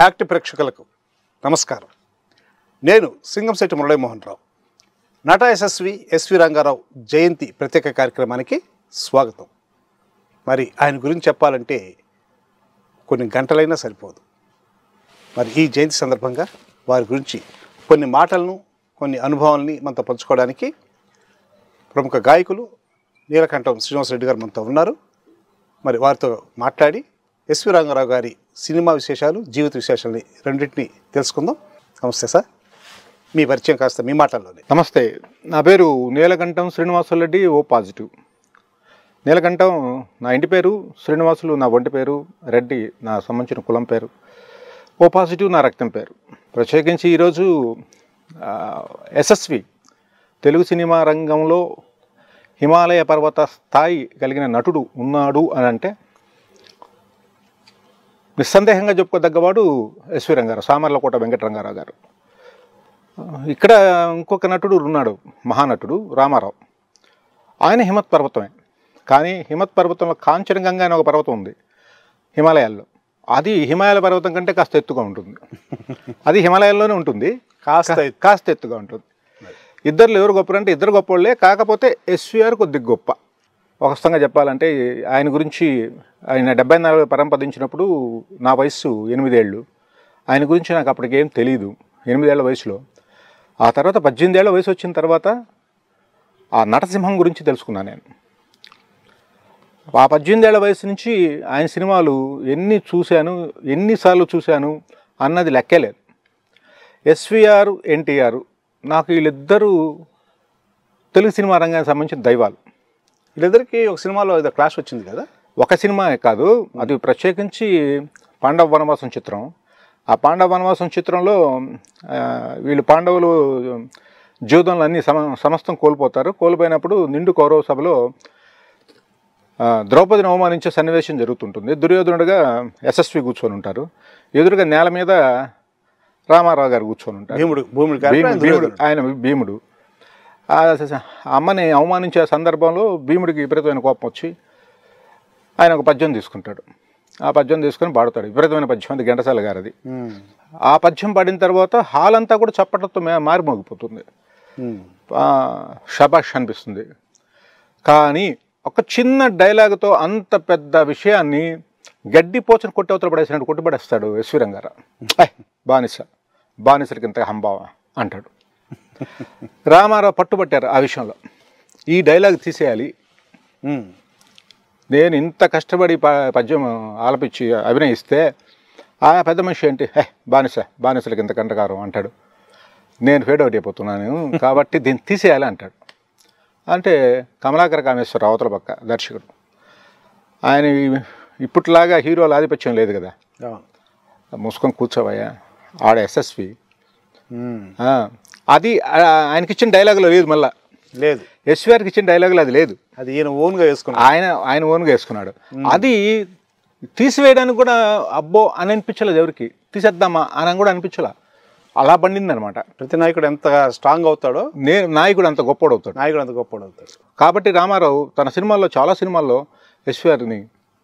Act ప్రేక్షకులకు నమస్కారం నేను సింగంశెట్టి మురళీమోహన్ రావు నట యశస్వి ఎస్వి రంగారావు జయంతి ప్రత్యేక కార్యక్రమానికి స్వాగతం మరి ఆయన గురించి చెప్పాలంటే కొన్ని గంటలైనా సరిపోదు మరి ఈ జయంతి సందర్భంగా వారి గురించి కొన్ని మాటలను కొన్ని అనుభవాల్ని మనతో పంచుకోవడానికి ప్రముఖ గాయకులు నీలకంఠం శ్రీనివాసరెడ్డి గారు మనతో ఉన్నారు మరి వారితో మాట్లాడి ఎస్వి రంగారావు గారి సినిమా విశేషాలు జీవిత విశేషాలని రెండింటినీ తెలుసుకుందాం నమస్తే సార్ మీ పరిచయం కాస్త మీ మాటల్లోనే నమస్తే నా పేరు నీలకంఠం శ్రీనివాసులరెడ్డి ఓ పాజిటివ్ నీలకంఠం నా ఇంటి పేరు శ్రీనివాసులు నా ఒంటి పేరు రెడ్డి నా సంబంధించిన కులం పేరు ఓ పాజిటివ్ నా రక్తం పేరు ప్రత్యేకించి ఈరోజు ఆ, యశస్వి తెలుగు సినిమా రంగంలో హిమాలయ పర్వత స్థాయి కలిగిన నటుడు ఉన్నాడు అని అంటే నిస్సందేహంగా చెప్పుకోదగ్గవాడు ఎస్వి రంగారావు సామర్లకోట వెంకటరంగారావు గారు ఇక్కడ ఇంకొక నటుడు ఉన్నాడు మహానటుడు రామారావు ఆయన హిమత్ పర్వతమే కానీ హిమత్ పర్వతంలో కాంచనగంగా అనే ఒక పర్వతం ఉంది హిమాలయాల్లో అది హిమాలయ పర్వతం కంటే కాస్త ఎత్తుగా ఉంటుంది అది హిమాలయాల్లోనే ఉంటుంది కాస్త కా- కాస్త ఎత్తుగా ఉంటుంది ఇద్దరు ఎవరు గొప్ప అంటే ఇద్దరు గొప్పవాళ్ళే కాకపోతే ఎస్విఆర్ కొద్దిగా గొప్ప వాస్తవంగా చెప్పాలంటే ఆయన గురించి ఆయన డెబ్బై నాలుగు పరంపదించినప్పుడు నా వయస్సు ఎనిమిదేళ్ళు ఆయన గురించి నాకు అప్పటికేం తెలియదు ఎనిమిదేళ్ల వయసులో ఆ తర్వాత పద్దెనిమిదేళ్ల వయసు వచ్చిన తర్వాత ఆ నటసింహం గురించి తెలుసుకున్నాను నేను ఆ పద్దెనిమిదేళ్ల వయసు నుంచి ఆయన సినిమాలు ఎన్ని చూశాను ఎన్నిసార్లు చూశాను అన్నది లెక్కలేదు ఎస్విఆర్ ఎన్టీఆర్ నాకు వీళ్ళిద్దరూ తెలుగు సినిమా రంగానికి సంబంధించిన దైవాలు వీళ్ళిద్దరికీ ఒక సినిమాలో ఏదో క్లాష్ వచ్చింది కదా ఒక సినిమా కాదు అది ప్రత్యేకించి పాండవ వనవాసం చిత్రం ఆ పాండవ వనవాసం చిత్రంలో ఆ, వీళ్ళు పాండవులు జీవితంలో అన్ని సమ సమస్తం కోల్పోతారు కోల్పోయినప్పుడు నిండు కౌరవ సభలో ఆ, ద్రౌపదిని అవమానించే సన్నివేశం జరుగుతుంటుంది దుర్యోధనుడుగా యశస్వి కూర్చొని ఉంటారు ఎదురుగా నేల మీద రామారావు గారు కూర్చొని ఉంటారు భీముడు భూముడు భీముడు భీముడు ఆయన భీముడు ఆ స- అమ్మని అవమానించే సందర్భంలో భీముడికి విపరీతమైన కోపం వచ్చి ఆయన ఒక పద్యం తీసుకుంటాడు ఆ పద్యం తీసుకొని పాడుతాడు విపరీతమైన పద్యం అది ఘంటసాల గారిది ఆ పద్యం పాడిన తర్వాత హాల్ అంతా కూడా చప్పట్లతో మే- మారిమోగిపోతుంది ఆ, షబాష్ అనిపిస్తుంది కానీ ఒక చిన్న డైలాగ్తో అంత పెద్ద విషయాన్ని గడ్డి పోచన కొట్టవతల పడేసినట్టు కొట్టుబడేస్తాడు ఎస్వి రంగారావు "ఐ, బానిస బానిసలకి ఇంత హంబావా అంటాడు రామారావు పట్టుబట్టారు ఆ విషయంలో ఈ డైలాగ్ తీసేయాలి నేను ఇంత కష్టపడి ప- పద్యం ఆలపించి అభినయిస్తే ఆ పెద్ద మనిషి ఏంటి హే బానిస బానిసలకి ఇంత కంటకారం అంటాడు నేను ఫేడ్ అవుట్ అయిపోతున్నాను కాబట్టి దీన్ని తీసేయాలి అంటాడు అంటే కమలాకర కామేశ్వర అవతల పక్క దర్శకుడు ఆయన ఈ- ఇప్పట్లాగా హీరోల ఆధిపత్యం లేదు కదా మూసుకొని కూర్చోవయ్యా ఆడ ఎస్ఎస్వి ఆ, అది ఆ, ఆయనకి ఇచ్చిన డైలాగులో లేదు మళ్ళా లేదు ఎస్విఆర్కి ఇచ్చిన డైలాగులో అది లేదు అది ఈయన ఓన్గా వేసుకున్నాడు ఆయన ఆయన ఓన్గా వేసుకున్నాడు అది తీసివేయడానికి కూడా అబ్బో అని అనిపించలేదు ఎవరికి తీసేద్దామా అని కూడా అనిపించలే అలా పండింది అనమాట ప్రతి నాయకుడు ఎంత స్ట్రాంగ్ అవుతాడో నేను నాయకుడు అంత గొప్పడవుతాడు నాయకుడు అంత గొప్పవాడు అవుతాడు కాబట్టి రామారావు తన సినిమాల్లో చాలా సినిమాల్లో ఎస్విఆర్ని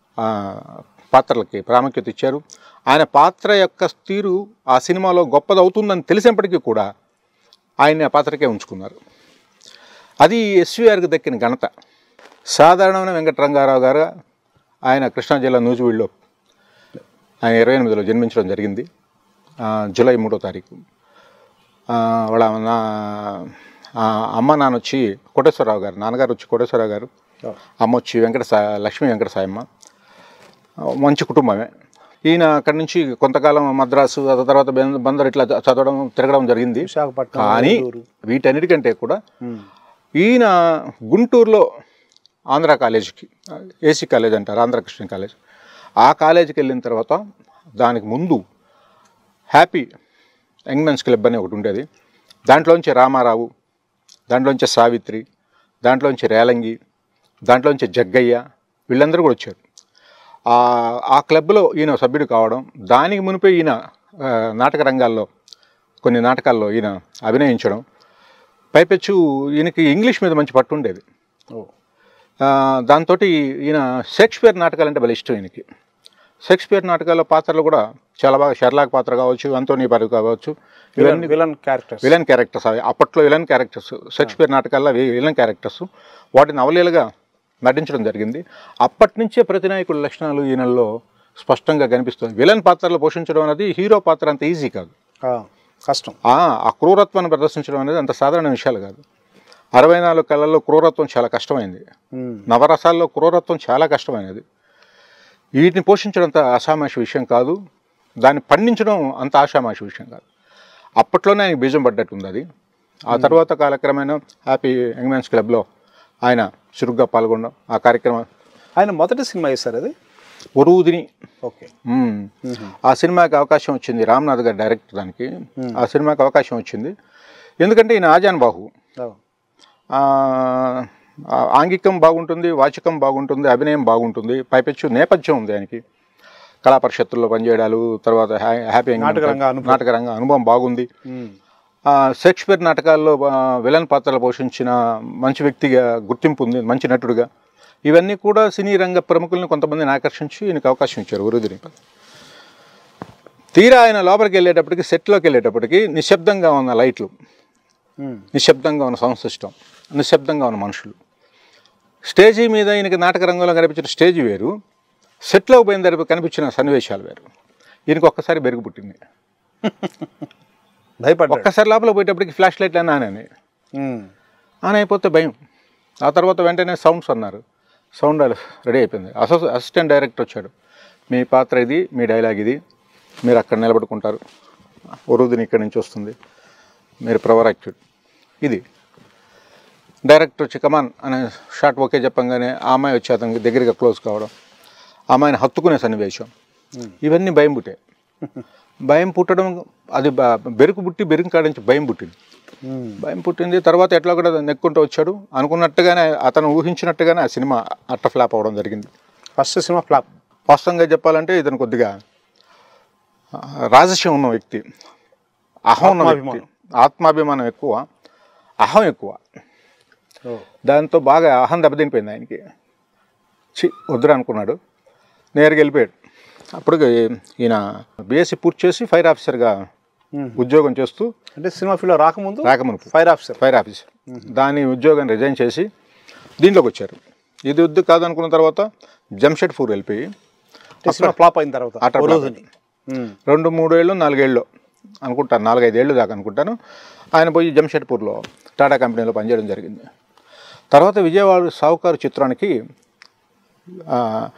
పాత్రలకి ప్రాముఖ్యత ఇచ్చారు ఆయన పాత్ర యొక్క తీరు ఆ సినిమాలో గొప్పది అవుతుందని తెలిసినప్పటికీ కూడా ఆయన ఆ పాత్రకే ఉంచుకున్నారు అది ఎస్విఆర్కి దక్కిన ఘనత సాధారణమైన వెంకటరంగారావు గారు ఆయన కృష్ణా జిల్లా నూజివీడులో ఆయన ఇరవై ఎనిమిదిలో జన్మించడం జరిగింది ఆ, జూలై మూడో తారీఖు ఆ, వాళ్ళ నా ఆ, అమ్మ నాన్న వచ్చి కోటేశ్వరరావు గారు నాన్నగారు వచ్చి కోటేశ్వరరావు గారు అమ్మ వచ్చి వెంకట సా లక్ష్మీ వెంకట సాయమ్మ ఆ, మంచి కుటుంబమే ఈయన అక్కడి నుంచి కొంతకాలం మద్రాసు ఆ తర్వాత బెం- బందర్ ఇట్లా చదవడం తిరగడం జరిగింది విశాఖపట్నం కానీ నెల్లూరు. వీటన్నిటికంటే కూడా ఉమ్. ఈయన గుంటూరులో ఆంధ్ర కాలేజీకి ఏసీ కాలేజ్ అంటారు ఆంధ్ర క్రిస్టియన్ కాలేజ్ ఆ కాలేజీకి వెళ్ళిన తర్వాత దానికి ముందు హ్యాపీ యంగ్ మెన్స్ క్లబ్ అని ఒకటి ఉండేది దాంట్లోంచి రామారావు దాంట్లోంచి సావిత్రి దాంట్లోంచి రేలంగి దాంట్లోంచి జగ్గయ్య వీళ్ళందరూ కూడా వచ్చారు ఆ- ఆ క్లబ్లో ఈయన సభ్యుడు కావడం దానికి మునిపే ఈయన ఆ, నాటక రంగాల్లో కొన్ని నాటకాల్లో ఈయన అభినయించడం పైపెచ్చు ఈయనకి ఇంగ్లీష్ మీద మంచి పట్టు ఉండేది ఓ దాంతో ఈయన షేక్స్పియర్ నాటకాలు అంటే భలే ఇష్టం ఈయనకి షేక్స్పియర్ నాటకాల్లో పాత్రలు కూడా చాలా బాగా షెర్లాక్ పాత్ర కావచ్చు అంతోనీ పరి కావచ్చు ఇవన్నీ విలన్ క్యారెక్టర్స్ విలన్ క్యారెక్టర్స్ అవి అప్పట్లో విలన్ క్యారెక్టర్స్ షేక్స్పియర్ నాటకాల్లో అవి విలన్ క్యారెక్టర్స్ వాటిని అవలీలుగా నటించడం జరిగింది అప్పటి నుంచే ప్రతి నాయకుడి లక్షణాలు ఈయనల్లో స్పష్టంగా కనిపిస్తుంది విలన్ పాత్రలు పోషించడం అనేది హీరో పాత్ర అంత ఈజీ కాదు కష్టం ఆ ఆ క్రూరత్వాన్ని ప్రదర్శించడం అనేది అంత సాధారణ విషయాలు కాదు అరవై నాలుగు కళల్లో క్రూరత్వం చాలా కష్టమైంది ఉమ్. నవరసాల్లో క్రూరత్వం చాలా కష్టమైనది వీటిని పోషించడం అంత ఆషామాషి విషయం కాదు దాన్ని పండించడం అంత ఆషామాషి విషయం కాదు అప్పట్లోనే ఆయన బీజం పడ్డట్టు ఉంది అది ఆ తర్వాత కాలక్రమేణా హ్యాపీ యంగ్మెన్స్ క్లబ్లో ఆయన చురుగ్గా పాల్గొనడం ఆ కార్యక్రమం ఆయన మొదటి సినిమా చేశారు అది ఒరువుదిని ఓకే మ్మ్. ఆ సినిమాకి అవకాశం వచ్చింది రామ్నాథ్ గారు డైరెక్టర్ దానికి ఆ సినిమాకి అవకాశం వచ్చింది ఎందుకంటే ఈయన ఆజాన్ బాహు ఆ, ఆ ఆంగికం బాగుంటుంది వాచకం బాగుంటుంది అభినయం బాగుంటుంది పైపెచ్చు నేపథ్యం ఉంది ఆయనకి కళా పరిషత్తుల్లో పనిచేయడాలు తర్వాత హ్యా- హ్యాపీ ఎంగేజ్మెంట్ నాటకరంగ అనుభవం. నాటకరంగ అనుభవం బాగుంది ఆ, షేక్స్పియర్ నాటకాల్లో ఆ, విలన్ పాత్రలు పోషించిన మంచి వ్యక్తిగా గుర్తింపు ఉంది మంచి నటుడుగా ఇవన్నీ కూడా సినీ రంగ ప్రముఖులను కొంతమందిని ఆకర్షించి ఈయనకు అవకాశం ఇచ్చారు వరుదిని తీరా ఆయన లోపలికి వెళ్ళేటప్పటికి సెట్లోకి వెళ్ళేటప్పటికి నిశ్శబ్దంగా ఉన్న లైట్లు నిశ్శబ్దంగా ఉన్న సౌండ్ సిస్టమ్ నిశ్శబ్దంగా ఉన్న మనుషులు స్టేజీ మీద ఈయనకి నాటక రంగంలో కనిపించిన స్టేజ్ వేరు సెట్లో పోయిన దగ్గర కనిపించిన సన్నివేశాలు వేరు ఈయనకి ఒక్కసారి బెరుగు పుట్టింది భయపడ్డాడు ఒక్కసారి లోపల పోయేటప్పటికి ఫ్లాష్ లైట్లు అన్నా అని ఉమ్. ఆన్ అయిపోతే భయం ఆ తర్వాత వెంటనే సౌండ్స్ అన్నారు సౌండ్ రెడీ అయిపోయింది అసో అసిస్టెంట్ డైరెక్టర్ వచ్చాడు మీ పాత్ర ఇది మీ డైలాగ్ ఇది మీరు అక్కడ నిలబడుకుంటారు ఒరుదిని ఇక్కడి నుంచి వస్తుంది మీరు ప్రవర్ యాక్చుడ్ ఇది డైరెక్టర్ వచ్చి కమాన్ అనే షాట్ ఓకే చెప్పంగానే ఆ అమ్మాయి వచ్చి అతనికి దగ్గరగా క్లోజ్ కావడం ఆ అమ్మాయిని హత్తుకునే సన్నివేశం ఇవన్నీ భయం పుట్టాయి భయం పుట్టడం అది బ- బెరుకు పుట్టి బెరుకు కాడ నుంచి భయం పుట్టింది ఉమ్. భయం పుట్టింది తర్వాత ఎట్లా కూడా నెక్కుంటూ వచ్చాడు అనుకున్నట్టుగానే అతను ఊహించినట్టుగానే ఆ సినిమా అట్ట ఫ్లాప్ అవ్వడం జరిగింది ఫస్ట్ సినిమా ఫ్లాప్ వాస్తవంగా చెప్పాలంటే ఇతను కొద్దిగా ఆ, రాజస్యం ఉన్న వ్యక్తి అహం ఉన్న వ్యక్తి ఆత్మాభిమానం. ఆత్మాభిమానం ఎక్కువ అహం ఎక్కువ దాంతో బాగా అహం దెబ్బతినిపోయింది ఆయనకి చి వద్దురా అనుకున్నాడు నేరుగా వెళ్ళిపోయాడు అప్పుడు ఈయన బీఎస్సీ పూర్తి చేసి ఫైర్ ఆఫీసర్గా మ్మ్. ఉద్యోగం చేస్తూ అంటే సినిమా ఫీల్డ్ రాకముందు రాకమునుపు ఫైర్ ఆఫీసర్ ఫైర్ ఆఫీసర్ దాని ఉద్యోగాన్ని రిజైన్ చేసి దీంట్లోకి వచ్చారు ఇది వద్దు కాదు అనుకున్న తర్వాత జంషెడ్పూర్ వెళ్ళిపోయి అంటే సినిమా ఫ్లాప్ అయిన తర్వాత ఆట ఓ ఫ్లాప్ రోజుని ఉమ్. రెండు మూడేళ్ళు నాలుగేళ్ళు అనుకుంటాను నాలుగైదేళ్ళు దాకా అనుకుంటాను ఆయన పోయి జంషెడ్పూర్లో టాటా కంపెనీలో పనిచేయడం జరిగింది తర్వాత విజయవాడ సావుకారు చిత్రానికి ఆ,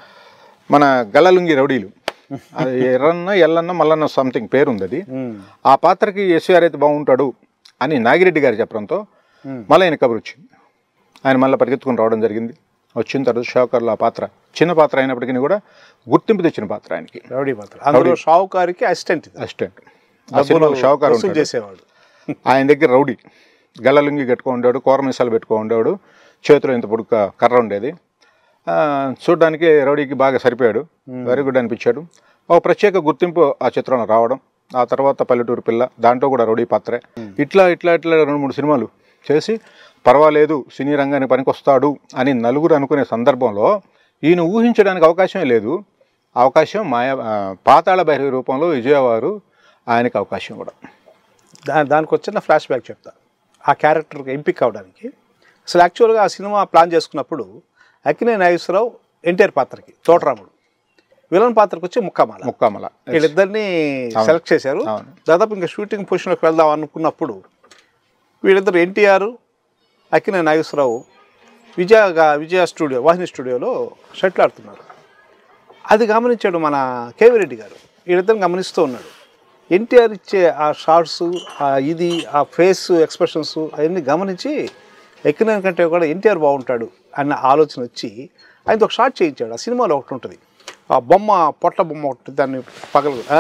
మన గల్లలుంగి రౌడీలు అది ఎర్రన్న ఎల్లన్న మల్లన్న సంథింగ్ పేరు ఉంది అది ఉమ్. ఆ పాత్రకి ఎస్వీఆర్ అయితే బాగుంటాడు అని నాగిరెడ్డి గారు చెప్పడంతో Hmm. మళ్ళీ ఆయన కబురు వచ్చింది ఆయన మళ్ళీ పరిగెత్తుకుని రావడం జరిగింది వచ్చిన తర్వాత షాకర్లో ఆ పాత్ర చిన్న పాత్ర అయినప్పటికీ కూడా గుర్తింపు తెచ్చిన పాత్ర ఆయనకి రౌడీ పాత్ర అందులో షావుకారికి అసిస్టెంట్ ఇది అసిస్టెంట్ ఆ సినిమాలో షావుకారు వసూలు ఉంటాడు చేసేవాడు ఆయన దగ్గర రౌడీ గల్లలుంగి కట్టుకో ఉండేవాడు కూర మీసాలు పెట్టుకో ఉండేవాడు చేతిలో ఇంత పొడుక కర్ర ఉండేది ఆ, చూడ్డానికి రౌడీకి బాగా సరిపోయాడు వెరీ గుడ్ అనిపించాడు ఒక ప్రత్యేక గుర్తింపు ఆ చిత్రంలో రావడం ఆ తర్వాత పల్లెటూరు పిల్ల దాంట్లో కూడా రౌడీ పాత్రే ఇట్లా ఇట్లా ఇట్లా రెండు మూడు సినిమాలు చేసి పర్వాలేదు సినీ రంగానికి పనికొస్తాడు అని నలుగురు అనుకునే సందర్భంలో ఈయన ఊహించడానికి అవకాశమే లేదు అవకాశం మాయా ఆ, పాతాళ భైరవి రూపంలో విజయవారు ఆయనకి అవకాశం కూడా దా దానికి వచ్చిన ఫ్లాష్ బ్యాక్ చెప్తా ఆ క్యారెక్టర్కి ఎంపిక అవడానికి అసలు యాక్చువల్గా ఆ సినిమా ప్లాన్ చేసుకున్నప్పుడు అక్కినే నాగేశ్వరరావు ఎన్టీఆర్ పాత్రకి తోటరాముడు విలన్ పాత్రకు వచ్చి ముక్కమాల ముక్కామల వీళ్ళిద్దరిని సెలెక్ట్ చేశారు అవును. దాదాపు ఇంకా షూటింగ్ పొజిషన్లోకి వెళ్దాం అనుకున్నప్పుడు వీళ్ళిద్దరు ఎన్టీఆర్ అక్కినే నాగేశ్వరరావు విజయ గా- విజయ స్టూడియో వాహిని స్టూడియోలో షటిల్ ఆడుతున్నారు అది గమనించాడు మన కేవీ రెడ్డి గారు వీళ్ళిద్దరిని గమనిస్తూ ఉన్నాడు ఎన్టీఆర్ ఇచ్చే ఆ షార్ట్స్ ఆ ఇది ఆ ఫేస్ ఎక్స్ప్రెషన్స్ అవన్నీ గమనించి ఎక్కిన కంటే కూడా ఎన్టీఆర్ బాగుంటాడు అన్న ఆలోచన వచ్చి ఆయనతో ఒక షార్ట్ చేయించాడు ఆ సినిమాలో ఒకటి ఉంటుంది ఆ బొమ్మ పొట్ట బొమ్మ ఒకటి దాన్ని పగలు ఆ,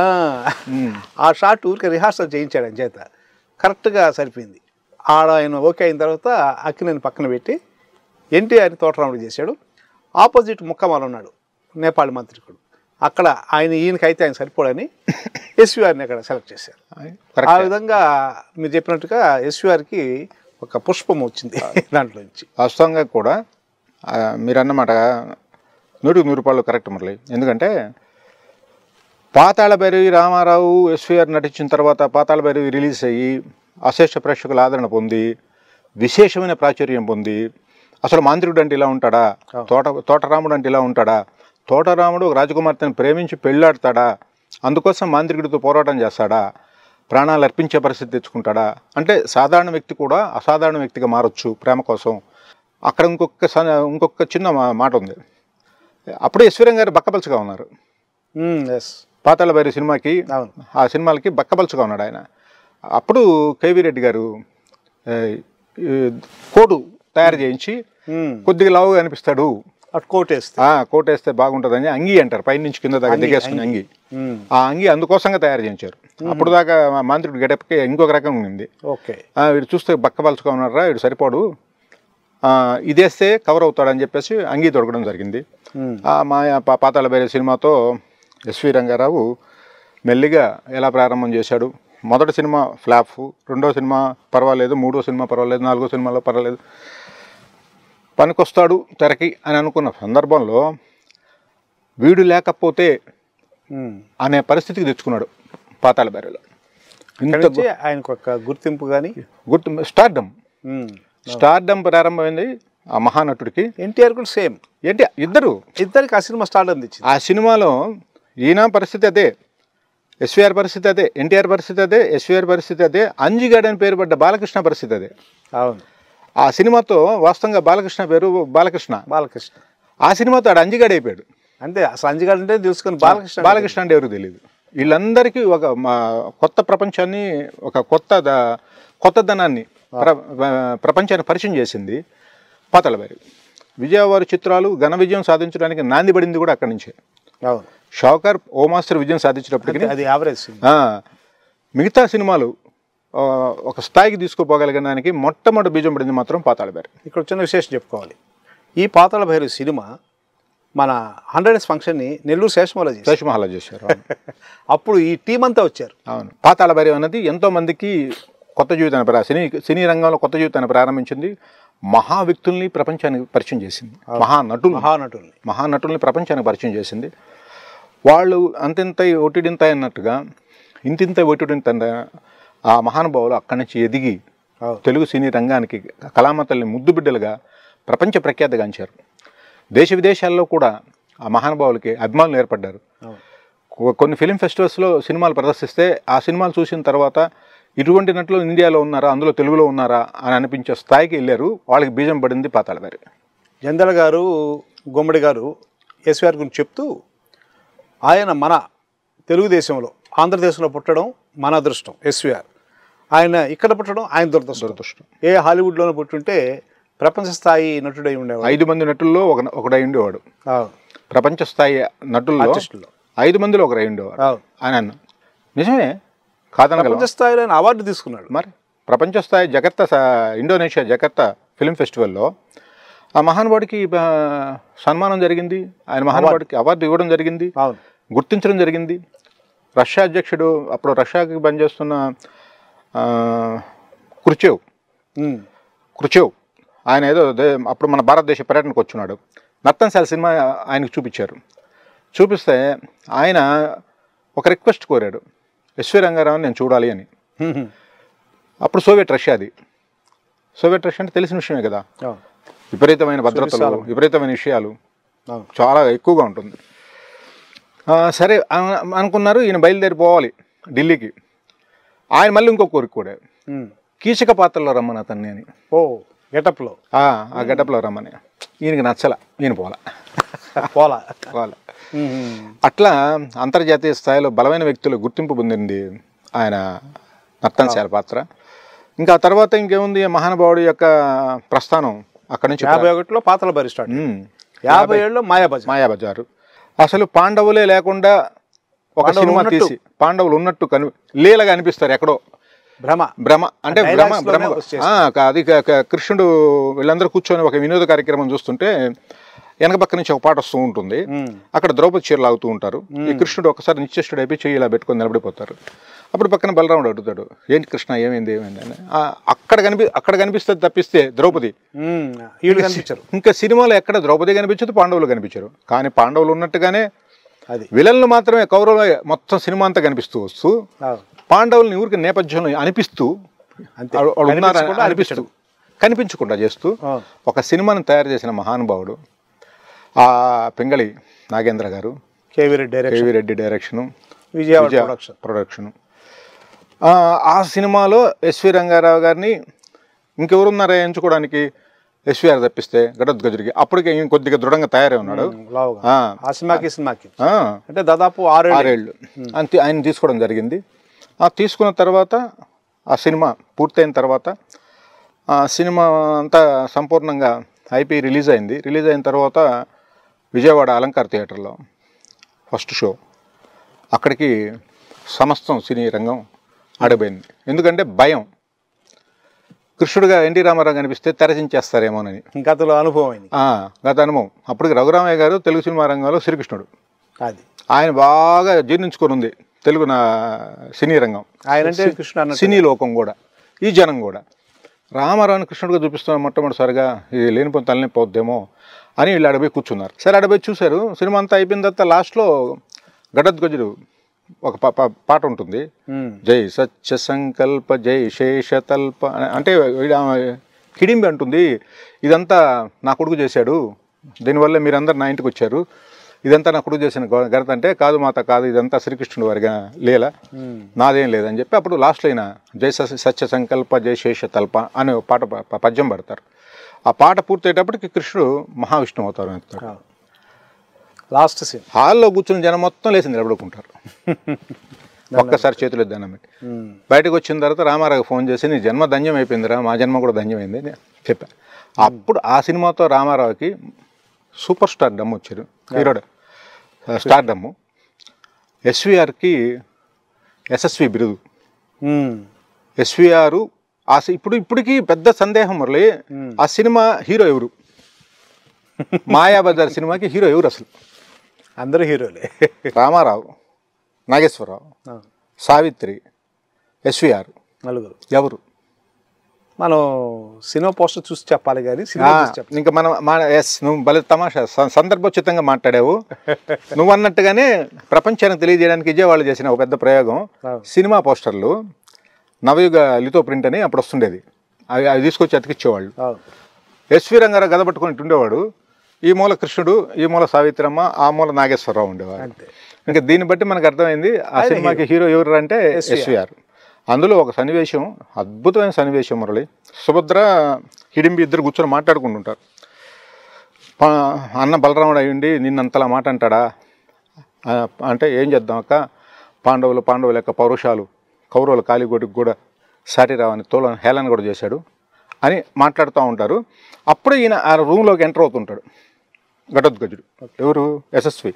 ఆ షార్ట్ ఊరికే రిహార్సల్ చేయించాడు ఆయన చేత కరెక్ట్గా సరిపోయింది ఆడ ఆయన ఓకే అయిన తర్వాత అక్కినేని పక్కన పెట్టి ఎన్టీఆర్ని తోటరాముడు చేశాడు ఆపోజిట్ ముక్కమాల ఉన్నాడు నేపాళీ మంత్రికుడు అక్కడ ఆయన ఈయనకైతే ఆయన సరిపోడని ఎస్వీఆర్ని అక్కడ సెలెక్ట్ చేశారు ఆ కరెక్ట్ విధంగా మీరు చెప్పినట్టుగా ఎస్వీఆర్కి ఒక పుష్పం వచ్చింది దాంట్లో నుంచి వాస్తవంగా కూడా ఆ, మీరు అన్నమాట నూటికి నూరు రూపాయలు కరెక్ట్ మురళి ఎందుకంటే పాతాళ భైరవి రామారావు ఎస్వీఆర్ నటించిన తర్వాత పాతాళ భైరవి రిలీజ్ అయ్యి అశేష ప్రేక్షకుల ఆదరణ పొంది విశేషమైన ప్రాచుర్యం పొంది అసలు మాంత్రికుడు అంటే ఇలా ఉంటాడా తోట తోటరాముడు అంటే ఇలా ఉంటాడా తోటరాముడు ఒక రాజకుమార్తెను ప్రేమించి పెళ్ళాడతాడా అందుకోసం మాంత్రికుడితో పోరాటం చేస్తాడా ప్రాణాలు అర్పించే పరిస్థితి తెచ్చుకుంటాడా అంటే సాధారణ వ్యక్తి కూడా అసాధారణ వ్యక్తిగా మారొచ్చు ప్రేమ కోసం అక్కడ ఇంకొక స- ఇంకొక చిన్న మా- మాట ఉంది అప్పుడే ఈశ్వరం గారు బక్కపలచగా ఉన్నారు ఎస్ పాతాళ భైరవి సినిమాకి అవును ఆ సినిమాలకి బక్కపలచగా ఉన్నాడు ఆయన అప్పుడు కేవీ రెడ్డి గారు ఏ, ఈ కోటు తయారు చేయించి కొద్దిగా లావుగా అనిపిస్తాడు అటు కోటేస్తే ఆ కోట్ వేస్తే బాగుంటుందని అంగి అంటారు పైన నుంచి కింద దాకా అంగి, దిగేసుకుని అంగి మ్మ్. ఆ అంగి అందుకోసంగా తయారు చేయించారు అప్పుడు దాకా మా మాంత్రుడు గెటప్కి ఇంకొక రకం ఉంది ఓకే ఆ, వీడు చూస్తే బక్కపలచగా ఉన్నారా వీడు సరిపోడు ఆ, ఇదేస్తే కవర్ అవుతాడని చెప్పేసి అంగి దొరకడం జరిగింది మ్మ్. ఆ మా పా- పాతాళ భైరవి సినిమాతో ఎస్వి రంగారావు మెల్లిగా ఎలా ప్రారంభం చేశాడు మొదటి సినిమా ఫ్లాప్ రెండో సినిమా పర్వాలేదు మూడో సినిమా పర్వాలేదు నాలుగో సినిమాలో పర్వాలేదు పనికొస్తాడు తెరకి అని అనుకున్న సందర్భంలో వీడు లేకపోతే మ్మ్. అనే పరిస్థితికి తెచ్చుకున్నాడు పాతాళ భైరవిలో ఇక్కడి ఇంత నుంచి ఆయనకు ఒక గుర్తింపు కానీ గుర్తు స్టార్డమ్ స్టార్డమ్ ప్రారంభమైంది ఆ మహానటుడికి ఎన్టీఆర్ కూడా సేమ్ ఏంటి ఇద్దరు ఇద్దరికి ఆ సినిమా స్టార్ట్ అందించింది ఆ సినిమాలో ఈయన పరిస్థితి అదే ఎస్వీఆర్ పరిస్థితి అదే ఎన్టీఆర్ పరిస్థితి అదే ఎస్వీఆర్ పరిస్థితి అదే అంజిగాడ్ అని పేరు పడ్డ బాలకృష్ణ పరిస్థితి అదే అవును ఆ సినిమాతో వాస్తవంగా బాలకృష్ణ పేరు బాలకృష్ణ బాలకృష్ణ ఆ సినిమాతో ఆడు అంజిగాడ్ అయిపోయాడు అంతే అసలు అంజిగాడు అంటే తెలుసుకొని బాలకృష్ణ బాలకృష్ణ అంటే ఎవరికి తెలియదు వీళ్ళందరికీ ఒక మా కొత్త ప్రపంచాన్ని ఒక కొత్త ద- కొత్తదనాన్ని ప్ర ప్రపంచాన్ని పరిచయం చేసింది పాతాళ భైరవి విజయవారి చిత్రాలు ఘన విజయం సాధించడానికి నాంది పడింది కూడా అక్కడి నుంచే అవును షాకర్ ఓ మాస్టర్ విజయం సాధించినప్పటికీ అది- అది యావరేజ్ సినిమా ఆ, మిగతా సినిమాలు ఆ, ఒక స్థాయికి తీసుకుపోగలిగడానికి మొట్టమొదటి బీజం పడింది మాత్రం పాతాళ భైరవి ఇక్కడ చిన్న విశేషం చెప్పుకోవాలి ఈ పాతాళ భైరవి సినిమా మన హండ్రెడ్ డేస్ ఫంక్షన్ని నెల్లూరు శేషమలో చేశారు శేషమహల్ చేశారు అవును. అప్పుడు ఈ టీం అంతా వచ్చారు అవును పాతాళ భైరవి అన్నది ఎంతో మందికి కొత్త జీవితాన్ని ప్రా సినీ సినీ రంగంలో కొత్త జీవితాన్ని ప్రారంభించింది మహా వ్యక్తుల్ని ప్రపంచానికి పరిచయం చేసింది మహానటులు మహానటుల్ని మహానటుల్ని ప్రపంచానికి పరిచయం చేసింది వాళ్ళు అంతింత ఒటిడింత అన్నట్టుగా ఇంతింత ఒటిడింత ఆ మహానుభావులు అక్కడి నుంచి ఎదిగి అవును తెలుగు సినీ రంగానికి కళామతల్ని ముద్దు బిడ్డలుగా ప్రపంచ ప్రఖ్యాతిగాంచారు దేశ విదేశాల్లో కూడా ఆ మహానుభావులకి అభిమానులు ఏర్పడ్డారు అవును కొ- కొన్ని ఫిలిం ఫెస్టివల్స్లో సినిమాలు ప్రదర్శిస్తే ఆ సినిమాలు చూసిన తర్వాత ఇటువంటి నటులు ఇండియాలో ఉన్నారా అందులో తెలుగులో ఉన్నారా అని అనిపించే స్థాయికి వెళ్ళారు వాళ్ళకి బీజం పడింది పాతాళ గారి జందల గారు గుమ్మడి గారు ఎస్విఆర్ గురించి చెప్తూ ఆయన మన తెలుగుదేశంలో ఆంధ్రదేశంలో పుట్టడం మన అదృష్టం ఎస్విఆర్ ఆయన ఇక్కడ పుట్టడం ఆయన దురదృష్టం దురదృష్టం ఏ హాలీవుడ్లోనే పుట్టుంటే ప్రపంచ స్థాయి నటుడై ఉండేవాడు ఐదు మంది నటుల్లో ఒక ఒకడై ఉండేవాడు అవును ప్రపంచ స్థాయి నటుల్లో ఆర్టిస్టుల్లో ఐదు మందిలో ఒకరై ఉండేవాడు అవును అని అన్న నిజమే కాదనగలం ప్రపంచ స్థాయిలో ఆయన అవార్డు తీసుకున్నాడు మరి ప్రపంచ స్థాయి జగత్త స- ఇండోనేషియా జగత్త ఫిలిం ఫెస్టివల్లో ఆ మహానుభావుడికి ఆ, సన్మానం జరిగింది ఆయన మహానుభావుడికి అవార్డు ఇవ్వడం జరిగింది అవును గుర్తించడం జరిగింది రష్యా అధ్యక్షుడు అప్పుడు రష్యాకి పనిచేస్తున్న ఆ, కుర్చేవ్ ఉమ్. కుర్చేవ్ ఆయన ఏదో దే- అప్పుడు మన భారతదేశ పర్యటనకు వచ్చున్నాడు నర్తన్శాల సినిమా ఆయనకు చూపించారు చూపిస్తే ఆయన ఒక రిక్వెస్ట్ కోరాడు ఎస్వి రంగారావుని నేను చూడాలి అని ఉమ్. అప్పుడు సోవియట్ రష్యాది సోవియట్ రష్యా అంటే తెలిసిన విషయమే కదా అవును విపరీతమైన భద్రతలు విపరీతమైన విషయాలు అవును చాలా ఎక్కువగా ఉంటుంది ఆ, సరే అన- అనుకున్నారు ఈయన బయలుదేరి పోవాలి ఢిల్లీకి ఆయన మళ్ళీ ఇంకో కోరిక కూడా ఉమ్. కీచక పాత్రలో రమ్మని అతన్ని అని ఓ గెటప్లో ఆ, ఆ గడ్డప్లో రమ్మని ఈయనకి నచ్చల ఈయన పోలా పోలా పోలా ఉమ్. అట్లా అంతర్జాతీయ స్థాయిలో బలమైన వ్యక్తులు గుర్తింపు పొందింది ఆయన నర్తనశాల పాత్ర ఇంకా ఆ తర్వాత ఇంకేముంది ఆ మహానుభావుడి యొక్క ప్రస్థానం అక్కడి నుంచి యాభై ఒకటిలో పాతల బరి స్టార్ట్ ఉమ్, యాభై ఏడులో మాయాబజార్ మాయాబజారు అసలు పాండవులే లేకుండా ఒక పాండవులు సినిమా ఉన్నట్టు. తీసి పాండవులు ఉన్నట్టు కను లీలగా అనిపిస్తారు ఎక్కడో భ్రమ భ్రమ అంటే ఆ భ్రమ dialogues భ్రమ లోనే వచ్చేస్తుంది. ఆ, క- అది క- క- కృష్ణుడు వీళ్ళందరూ కూర్చొని ఒక వినోద కార్యక్రమం చూస్తుంటే వెనక పక్క నుంచి ఒక పాట వస్తూ ఉంటుంది ఉమ్. అక్కడ ద్రౌపది చీర లాగుతూ ఉంటారు ఈ కృష్ణుడు ఒకసారి నిశ్చేష్టుడు అయిపోయి చెయ్యి ఇలా పెట్టుకొని నిలబడిపోతారు అప్పుడు పక్కన బలరాముడు అడుగుతాడు ఏంటి కృష్ణ ఏమైంది ఏమైంది అని ఆ, అక్కడ కనిపి అక్కడ కనిపిస్తుంది తప్పిస్తే ద్రౌపది ఉమ్. వీళ్ళు కనిపించరు ఇంకా సినిమాలో ఎక్కడ ద్రౌపది కనిపించదు పాండవులు కనిపించరు కానీ పాండవులు ఉన్నట్టుగానే అది విలన్లు మాత్రమే కౌరవులు మొత్తం సినిమా అంతా కనిపిస్తూ వస్తూ అవును. పాండవుల్ని ఊరికి నేపథ్యంలో అనిపిస్తూ అంతే వాళ్ళు- వాళ్ళు ఉన్నారని కనిపించకుండా అనిపిస్తూ కనిపించకుండా చేస్తూ అవును. ఒక సినిమాను తయారు చేసిన మహానుభావుడు ఆ Pingali Nagendra garu K V Reddy direction K V Reddy direction Vijayawada Vijaya production production ఆ, ఆ సినిమాలో ఎస్వి రంగారావు గారిని ఇంకెవరున్నారా ఎంచుకోవడానికి ఎస్విఆర్ తప్పిస్తే గడద్గజుడికి అప్పటికే ఈయన కొద్దిగా దృఢంగా తయారై ఉన్నాడు లావుగా ఆ, ఆ సినిమాకి ఈ సినిమాకి ఆ, అంటే దాదాపు ఆరేళ్ళు ఆరేళ్ళు అంతే ఆయన తీసుకోవడం జరిగింది ఆ తీసుకున్న తర్వాత ఆ సినిమా పూర్తయిన తర్వాత ఆ సినిమా అంతా సంపూర్ణంగా అయిపోయి రిలీజ్ అయింది రిలీజ్ అయిన తర్వాత విజయవాడ అలంకార్ థియేటర్లో ఫస్ట్ షో అక్కడికి సమస్తం సినీ రంగం ఆడబోయింది ఎందుకంటే భయం కృష్ణుడిగా ఎన్టీ రామారావు కనిపిస్తే తెరచించేస్తారేమోనని గతలో అనుభవం అయింది ఆ, గత అనుభవం అప్పటికి రఘురామయ్య గారు తెలుగు సినిమా రంగంలో శ్రీకృష్ణుడు అది ఆయన బాగా జీర్ణించుకొని ఉంది తెలుగు నా సినీ రంగం ఆయన అంటే కృష్ణ అన్నట్టు సినీ లోకం కూడా ఈ జనం కూడా రామారావుని కృష్ణుడిగా చూపిస్తున్న మొట్టమొదటిసారిగా ఇది లేనిపోయిన తలని పోద్దేమో అని వీళ్ళు ఆడపోయి కూర్చున్నారు సరే ఆడపోయి చూశారు సినిమా అంతా అయిపోయిన తర్వాత లాస్ట్లో గడద్గజుడు ఒక పా- పా- పాట ఉంటుంది ఉమ్. జై సత్య సంకల్ప జై శేషతల్ప అని- అంటే ఈడ కిడింబి అంటుంది ఇదంతా నా కొడుకు చేశాడు దీనివల్ల మీరందరు నా ఇంటికి వచ్చారు ఇదంతా నా కొడుకు చేసిన గొ- ఘనత అంటే కాదు మాత కాదు ఇదంతా శ్రీకృష్ణుడు వారిగా లీల ఉమ్. నాదేం లేదని చెప్పి అప్పుడు లాస్ట్లో అయిన జై స- సత్య సంకల్ప జై శేషతల్ప అనే ఒక పాట ప- ప- పద్యం పడతారు ఆ పాట పూర్తయ్యేటప్పటికి కృష్ణుడు మహావిష్ణువు అవుతారు ఎత్తాడు అవును. లాస్ట్ సీన్ హాల్లో కూర్చుని జనం మొత్తం లేచి నిలబడుకుంటారు ఒక్కసారి చేతులు దండం పెట్టి ఉమ్. బయటకు వచ్చిన తర్వాత రామారావు ఫోన్ చేసి నీ జన్మ ధన్యం అయిపోయిందిరా మా జన్మ కూడా ధన్యమైంది అని చెప్పా అప్పుడు ఆ సినిమాతో రామారావుకి సూపర్ స్టార్ డమ్ వచ్చారు హీరోడ్ స్టార్ డమ్ము ఎస్విఆర్కి ఎస్ఎస్వి బిరుదు ఉమ్. ఎస్విఆర్ ఆ సి- ఇప్పుడు ఇప్పటికీ పెద్ద సందేహం మురళి ఆ సినిమా హీరో ఎవరు మాయాబజార్ సినిమాకి హీరో ఎవరు అసలు అందరూ హీరోలే రామారావు నాగేశ్వరరావు అవును. సావిత్రి ఎస్విఆర్ నలుగురు ఎవరు మనం సినిమా పోస్టర్ చూసి చెప్పాలి కానీ సినిమా చూసి చెప్పాలి ఇంకా మనం మన ఎస్ నువ్వు భలే తమాషా స- సందర్భోచితంగా మాట్లాడావు నువ్వు అన్నట్టుగానే ప్రపంచానికి తెలియజేయడానికి విజయవాళ్ళు చేసిన ఒక పెద్ద ప్రయోగం అవును. సినిమా పోస్టర్లు నవయుగ లితో ప్రింట్ అని అప్పుడు వస్తుండేది అవి అవి తీసుకొచ్చి అతికిచ్చేవాళ్ళు అవును. ఎస్వి రంగారావు గదపట్టుకుని ఇటు ఉండేవాడు ఈ మూల కృష్ణుడు ఈ మూల సావిత్రమ్మ ఆ మూల నాగేశ్వరరావు ఉండేవాడు అంతే ఇంకా దీన్ని బట్టి మనకు అర్థమైంది ఆ సినిమాకి హీరో ఎవరు అంటే ఎస్విఆర్ అందులో ఒక సన్నివేశం అద్భుతమైన సన్నివేశం మురళి సుభద్ర హిడింబి ఇద్దరు కూర్చొని మాట్లాడుకుంటుంటారు పా- అన్న బలరాముడు అయ్యుండి నిన్నంతలా మాట అంటాడా ఆ, అంటే ఏం చేద్దాం అక్క పాండవులు పాండవుల యొక్క పౌరుషాలు కౌరవుల కాలిగోటికి కూడా సాటి రావని తోల హేళన కూడా చేశాడు అని మాట్లాడుతూ ఉంటారు అప్పుడు ఈయన ఆ రూమ్లోకి ఎంటర్ అవుతుంటాడు ఘటోద్గజుడు ఎవరు యశస్వి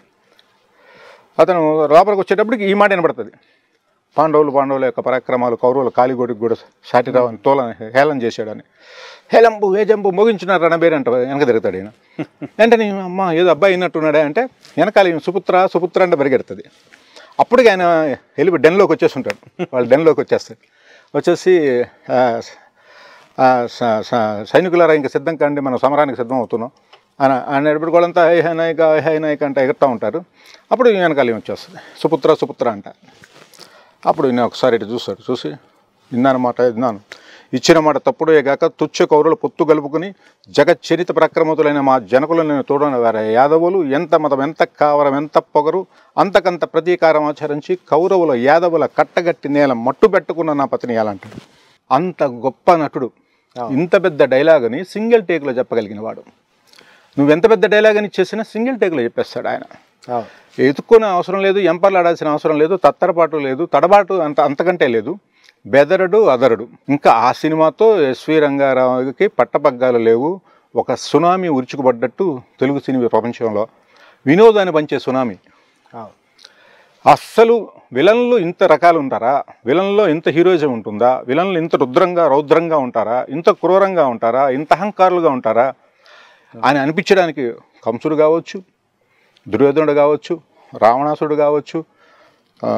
అతను లోపలికి వచ్చేటప్పటికి ఈ మాట వినబడుతుంది పాండవులు పాండవుల యొక్క పరాక్రమాలు కౌరవుల కాలిగోడికి కూడా సాటిరావు అని తోల హేళన చేశాడని హేళంబు ఏజంబు మోగించినారు రణబేరు అంట వెనక తిరుగుతాడు ఈయన వెంటనే అమ్మ ఏదో అబ్బాయి అయినట్టున్నాడే అంటే వెనకాల ఈమె సుపుత్ర సుపుత్ర అంటే పరిగెడుతుంది అప్పటికి ఆయన వెళ్ళి డెన్లోకి వచ్చేస్తుంటాడు వాళ్ళు డెన్లోకి వచ్చేస్తారు వచ్చేసి ఆ, ఆ, స- స- సైనికులారా ఇంకా సిద్ధం కాండి మనం సమరానికి సిద్ధం అవుతున్నాం అని అనేటప్పుడు వాళ్ళంతా హై హై నాయక హై హై నాయక అంటే ఎగురుతూ ఉంటారు అప్పుడు ఈయన వెనకాల ఈమె వచ్చేస్తుంది సుపుత్ర సుపుత్ర అంట అప్పుడు ఈయన ఒకసారి ఇటు చూస్తాడు చూసి విన్నాను మాట విన్నాను ఇచ్చిన మాట తప్పుడే గాక తుచ్చ కౌరుల పొత్తు కలుపుకుని జగచ్చరిత ప్రక్రమతులైన మా జనకులను నేను తోడని వారి యాదవులు ఎంత మతం ఎంత కావరం ఎంత పొగరు అంతకంత ప్రతీకారం ఆచరించి కౌరవుల యాదవుల కట్టగట్టి నేల మట్టు పెట్టుకున్న నా పతిని అంటాడు అంత గొప్ప నటుడు ఇంత పెద్ద డైలాగుని సింగిల్ టేక్లో చెప్పగలిగిన వాడు నువ్వు ఎంత పెద్ద డైలాగ్ అని చేసినా సింగిల్ టేక్లో చెప్పేస్తాడు ఆయన అవును. ఎత్తుకునే అవసరం లేదు ఎంపర్లాడాల్సిన అవసరం లేదు తత్తరపాటు లేదు తడబాటు అంత అంతకంటే లేదు బెదరడు అదరడు ఇంకా ఆ సినిమాతో ఎస్వి రంగారావుకి పట్టపగ్గాలు లేవు ఒక సునామీ ఉరుచుకుపడ్డట్టు తెలుగు సినిమా ప్రపంచంలో వినోదాన్ని పంచే సునామీ అవును. అస్సలు విలన్లు ఇంత రకాలు ఉంటారా విలన్లో ఇంత హీరోయిజం ఉంటుందా విలన్లు ఇంత రుద్రంగా రౌద్రంగా ఉంటారా ఇంత క్రూరంగా ఉంటారా ఇంత అహంకారులుగా ఉంటారా అని అనిపించడానికి కంసుడు కావచ్చు దుర్యోధనుడు కావచ్చు రావణాసుడు కావచ్చు ఆ,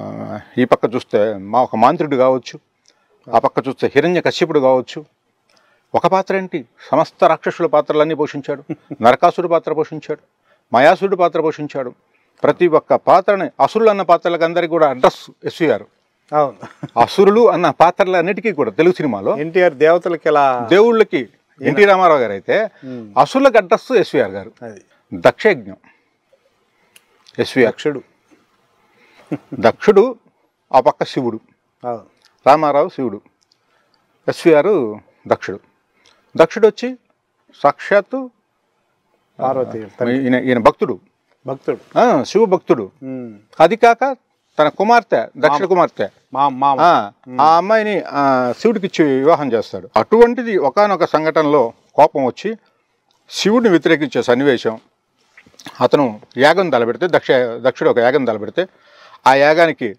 ఈ పక్క చూస్తే మా ఒక మాంత్రుడు కావచ్చు ఆ పక్క చూస్తే హిరణ్య కశ్యపుడు కావచ్చు ఒక పాత్ర ఏంటి సమస్త రాక్షసుల పాత్రలన్నీ పోషించాడు నరకాసుడు పాత్ర పోషించాడు మయాసుడు పాత్ర పోషించాడు ప్రతి ఒక్క పాత్రని అసురులు అన్న పాత్రలకు అందరికీ కూడా అడ్రస్ ఎస్వీఆర్ అవును అసురులు అన్న పాత్రలన్నిటికీ కూడా తెలుగు సినిమాలో ఎన్టీఆర్ దేవతలకి ఎలా దేవుళ్ళకి ఎన్టీ రామారావు గారు అయితే ఉమ్, అసురులకు అడ్రస్ ఎస్వీఆర్ గారు అది దక్షయజ్ఞం ఎస్వీఆర్ అక్షుడు దక్షుడు ఆ పక్క శివుడు అవును రామారావు శివుడు ఎస్వీఆర్ దక్షుడు దక్షుడు వచ్చి సాక్షాత్తు పార్వతి ఈయన ఈయన భక్తుడు భక్తుడు ఆ, శివ భక్తుడు ఉమ్, అది కాక తన కుమార్తె దక్షిణ కుమార్తె మా మామ ఆ, ఆ అమ్మాయిని ఆ, శివుడికి ఇచ్చి వివాహం చేస్తాడు అటువంటిది ఒకానొక సంఘటనలో కోపం వచ్చి శివుడిని వ్యతిరేకించే సన్నివేశం అతను యాగం తలపెడితే దక్ష దక్షుడు ఒక యాగం తలపెడితే ఆ యాగానికి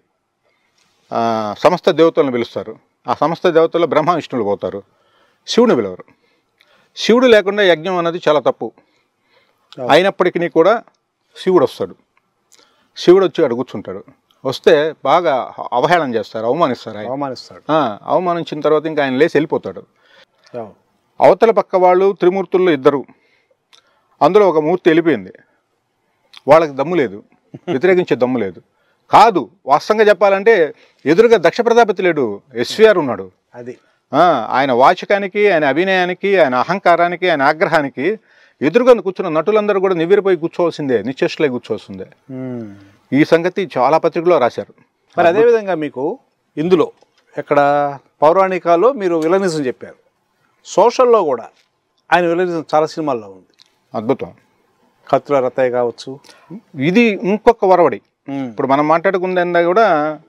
ఆ, సమస్త దేవతలను పిలుస్తారు ఆ సమస్త దేవతల్లో బ్రహ్మ విష్ణువులు పోతారు శివుని పిలవరు శివుడు లేకుండా యజ్ఞం అన్నది చాలా తప్పు అయినప్పటికీ కూడా శివుడు వస్తాడు శివుడు వచ్చి అక్కడ కూర్చుంటాడు వస్తే బాగా అవహేళన చేస్తారు అవమానిస్తారు ఆయన అవమానిస్తాడు ఆ, అవమానించిన తర్వాత ఇంకా ఆయన లేచి వెళ్ళిపోతాడు అవును అవతల పక్క వాళ్ళు త్రిమూర్తుల్లో ఇద్దరు అందులో ఒక మూర్తి వెళ్ళిపోయింది వాళ్ళకి దమ్ము లేదు వ్యతిరేకించే దమ్ము లేదు కాదు వాస్తవంగా చెప్పాలంటే ఎదురుగా దక్ష ప్రజాపతి లేడు ఎస్వీఆర్ ఉన్నాడు అది ఆ, ఆయన వాచకానికి ఆయన అభినయానికి ఆయన అహంకారానికి ఆయన ఆగ్రహానికి ఎదురుగా కూర్చున్న నటులందరూ కూడా నివ్వెరపోయి కూర్చోవాల్సిందే నిశ్చేష్టలై కూర్చోవాల్సిందే ఉమ్. ఈ సంగతి చాలా పత్రికలో రాశారు మరి అదేవిధంగా మీకు ఇందులో ఇక్కడ పౌరాణికాల్లో మీరు విలనిజం చెప్పారు సోషల్లో కూడా ఆయన విలనిజం చాలా సినిమాల్లో ఉంది అద్భుతం కత్తుల రత్తయ్య కావచ్చు ఇది ఇంకొక వరవడి ఉమ్. ఇప్పుడు మనం మాట్లాడుకుందా కూడా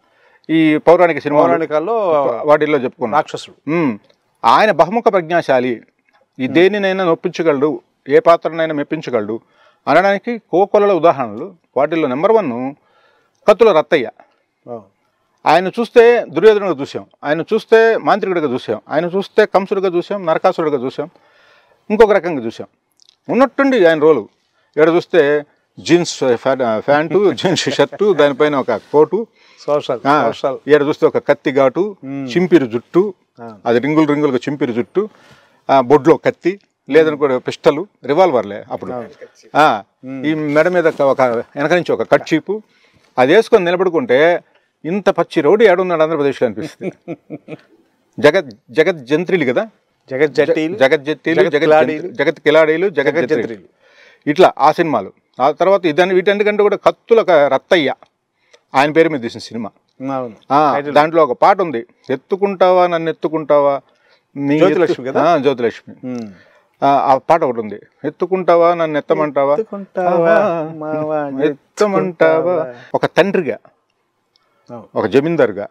ఈ పౌరాణిక సినిమా పౌరాణికాల్లో వాటిల్లో చెప్పుకున్నాం రాక్షసుడు ఉమ్. ఆయన బహుముఖ ప్రజ్ఞాశాలి ఈ దేనినైనా నొప్పించగలడు ఏ పాత్రనైనా మెప్పించగలడు అనడానికి కోకొలల ఉదాహరణలు వాటిల్లో నెంబర్ వన్ కత్తుల రత్తయ్య అవును. ఆయన చూస్తే దుర్యోధనుడిగా చూసాం ఆయన చూస్తే మాంత్రికుడిగా చూసాం ఆయన చూస్తే కంసుడిగా చూసాం నరకాసురుడిగా చూసాం ఇంకొక రకంగా చూసాం ఉన్నట్టుండి ఆయన రోలు ఇక్కడ చూస్తే జీన్స్ ఫ్యా- ప్యాంటు జీన్స్ షర్టు దానిపైన ఒక కోటు సోషల్ ఆ, సోషల్ ఈడ చూస్తే ఒక కత్తి ఘాటు చింపిరి జుట్టు అవును. అది రింగులు రింగులుగా చింపిరి జుట్టు ఆ, బొడ్లో కత్తి లేదనుకో పిస్టలు రివాల్వర్లే అప్పుడు ఆ, ఈ మెడ మీద ఒక- ఒక వెనక నుంచి ఒక కట్ చీపు అది వేసుకొని నిలబడుకుంటే ఇంత పచ్చి రోడ్డు ఏడున్నాడు ఆంధ్రప్రదేశ్లో అనిపిస్తుంది జగత్ జగత్ జంత్రిలు కదా జగత్ జట్టీలు జగత్ జట్టీలు జగత్ జగత్ కిలాడీలు. జంత్రి- జగత్ కిలాడీలు జగత్ జగత్ జంత్రిలు జంత్రీలు. ఇట్లా ఆ సినిమాలు ఆ తర్వాత ఇదని వీటన్నిటికంటే కూడా కత్తుల ఒక రత్తయ్య ఆయన పేరు మీద తీసిన సినిమా అవును ఆ, దాంట్లో ఒక పాట ఉంది ఎత్తుకుంటావా నన్ను ఎత్తుకుంటావా నీ జ్యోతిలక్ష్మి ఎత్తు- ఆ, జ్యోతిలక్ష్మి ఉమ్. ఆ, ఆ పాట ఒకటి ఉంది ఎత్తుకుంటావా నన్ను ఎత్తమంటావా ఎత్తుకుంటావా, మావా, ఎత్తమంటావా ఒక తండ్రిగా అవును. ఒక జమీందారుగా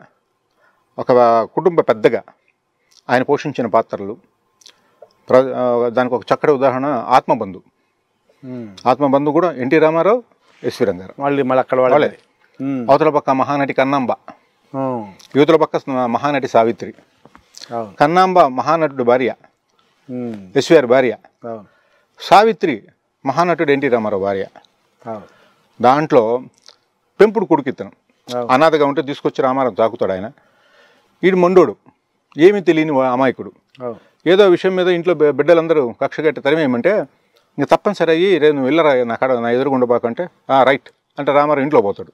ఒక కుటుంబ పెద్దగా ఆయన పోషించిన పాత్రలు ప్ర ఆ, దానికి ఒక చక్కటి ఉదాహరణ ఆత్మబంధు ఉమ్. ఆత్మబంధు కూడా ఎన్టీ రామారావు ఎస్వి రంగారావు మళ్ళీ మళ్ళీ అక్కడ వాళ్ళే వాళ్ళే ఉమ్. అవతల పక్క మహానటి కన్నాంబ ఉమ్. యువతల పక్క మహానటి సావిత్రి అవును కన్నాంబ మహానటుడు భార్య ఉమ్. ఎస్విఆర్ భార్య అవును సావిత్రి మహానటుడు ఎన్టీ రామారావు భార్య అవును దాంట్లో పెంపుడు కొడుకు ఇతను అవును. అనాథగా ఉంటే తీసుకొచ్చి రామారావు తాకుతాడు ఆయన వీడు మొండోడు ఏమీ తెలియని వా- అమాయకుడు అవును ఏదో విషయం మీద ఇంట్లో బి- బిడ్డలందరూ కక్ష కట్టి తరిమేయమంటే ఇంక తప్పనిసరి అయ్యి రే నువ్వు వెళ్ళరా నా కాడ నా ఎదురుగుండా బాకంటే "ఆ, రైట్ అంటే రామారావు ఇంట్లో పోతాడు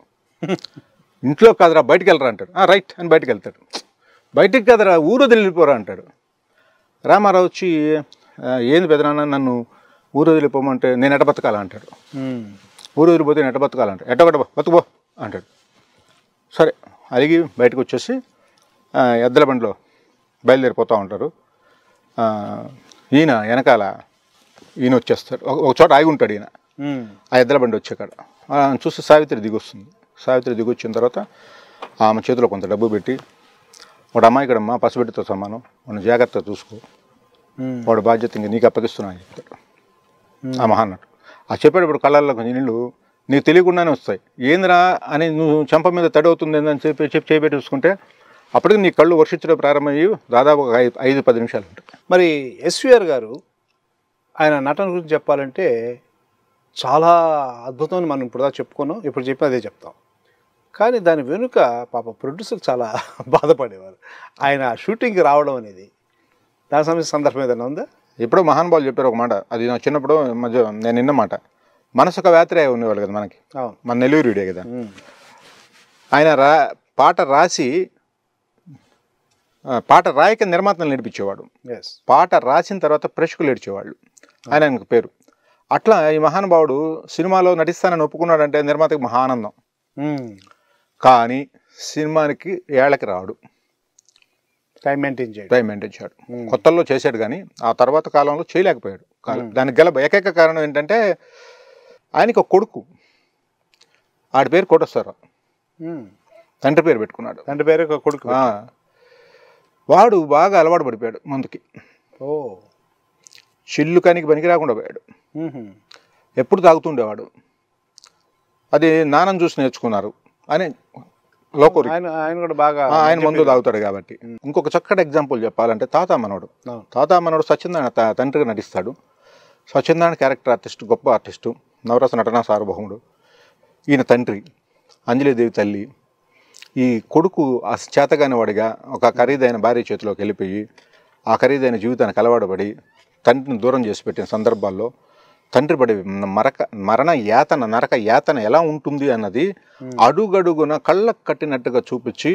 ఇంట్లో కాదురా బయటికి వెళ్ళరా అంటాడు "ఆ, రైట్ అని బయటికి వెళ్తాడు బయటికి కాదురా ఊరు వదిలిపోరా అంటాడు రామారావు వచ్చి "ఆ, ఏంది పెదనాన్న నన్ను ఊరు వదిలిపోమంటే నేను ఎట బతకాలా అంటాడు ఉమ్. ఊరు వదిలిపోతే నేను ఎట బతకాలంట ఎట్టగొట్ట బతుకుపో అంటాడు సరే అలిగి బయటకు వచ్చేసి ఆ, ఎద్దల బండిలో బయలుదేరిపోతూ ఉంటారు ఆ, ఈయన వెనకాల ఈయన వచ్చేస్తాడు ఒక ఒక చోట ఆగి ఉంటాడు ఈయన ఉమ్. ఆ ఎద్దల బండి వచ్చాకాడ ఆ, చూస్తే సావిత్రి దిగొస్తుంది సావిత్రి దిగొచ్చిన తర్వాత ఆమె చేతిలో కొంత డబ్బు పెట్టి వాడు అమ్మాయి కడమ్మా పసిబిడ్డతో సమానం వాడిని జాగ్రత్తగా చూసుకో ఉమ్. వాడు బాధ్యత ఇంక నీకు అప్పగిస్తున్నా అని చెప్తాడు ఆ మహాన్నట్టు ఆ చెప్పేటప్పుడు కళ్ళల్లో కొంచెం నీళ్ళు నీకు తెలియకుండానే వస్తాయి ఏందిరా అని నువ్వు చెంప మీద తడి అవుతుంది అని చెప్పి చెప్పి చేయబెట్టి చూసుకుంటే అప్పటికి నీ కళ్ళు వర్షించడం ప్రారంభమయ్యి దాదాపు ఒక ఐదు ఐదు పది నిమిషాలు ఉంటాయి మరి ఎస్విఆర్ గారు ఆయన నటన గురించి చెప్పాలంటే చాలా అద్భుతమని మనం ఇప్పుడు దాకా చెప్పుకున్నాం ఇప్పుడు చెప్పి అదే చెప్తాం కానీ దాని వెనుక పాప ప్రొడ్యూసర్ చాలా బాధపడేవారు ఆయన షూటింగ్కి రావడం అనేది దాని సంబంధించిన సందర్భం ఏదైనా ఉందా ఎప్పుడో మహానుభావులు చెప్పారు ఒక మాట అది నా చిన్నప్పుడు మధ్య నేను విన్న మాట మనసుక వ్యాత్రేయ ఉండేవాళ్ళు కదా మనకి అవును మన నెల్లూరుడే కదా ఉమ్. ఆయన రా పాట రాసి ఆ, పాట రాయక నిర్మాతలు నడిపించేవాడు ఎస్ పాట రాసిన తర్వాత ప్రేక్షకులు ఏడ్చేవాళ్ళు ఆయన ఆయనకు పేరు అట్లా ఈ మహానుభావుడు సినిమాలో నటిస్తానని ఒప్పుకున్నాడంటే నిర్మాతకి మహా ఆనందం ఉమ్. కానీ సినిమానికి ఏళ్ళకి రాడు టైం మెయింటైన్ చేయడం టైం మెయింటైన్ చేయడు కొత్తల్లో చేశాడు కానీ ఆ తర్వాత కాలంలో చేయలేకపోయాడు కాలం దానికి గల ఏకైక కారణం ఏంటంటే ఆయనకి ఒక కొడుకు ఆడి పేరు కోటేశ్వరరావు ఉమ్. తండ్రి పేరు పెట్టుకున్నాడు తండ్రి పేరు ఒక కొడుకు ఆ. వాడు బాగా అలవాటు పడిపోయాడు మందుకి ఓ చిల్లు కానికి పనికి రాకుండా పోయాడు ఉహుం. ఎప్పుడు తాగుతుండేవాడు అది నాన్నని చూసి నేర్చుకున్నారు అని లోకోరి ఆయన ఆయన కూడా బాగా ఆ, ఆయన మందు తాగుతాడు కాబట్టి ఇంకొక చక్కటి ఎగ్జాంపుల్ చెప్పాలంటే తాత మనోడు అవును. తాత మనోడు సత్యనారాయణ త- తండ్రిగా నటిస్తాడు సత్యనారాయణ క్యారెక్టర్ ఆర్టిస్ట్ గొప్ప ఆర్టిస్టు నవరస నటనా సార్వభౌముడు ఈయన తండ్రి అంజలిదేవి తల్లి ఈ కొడుకు ఆ చేతగాని వాడిగా ఒక ఖరీదైన భార్య చేతిలోకి వెళ్ళిపోయి ఆ ఖరీదైన జీవితానికి అలవాటుపడి తండ్రిని దూరం చేసి పెట్టిన సందర్భాల్లో తండ్రి పడే మరక మరణ యాతన నరక యాతన ఎలా ఉంటుంది అన్నది అడుగడుగున కళ్ళకు కట్టినట్టుగా చూపించి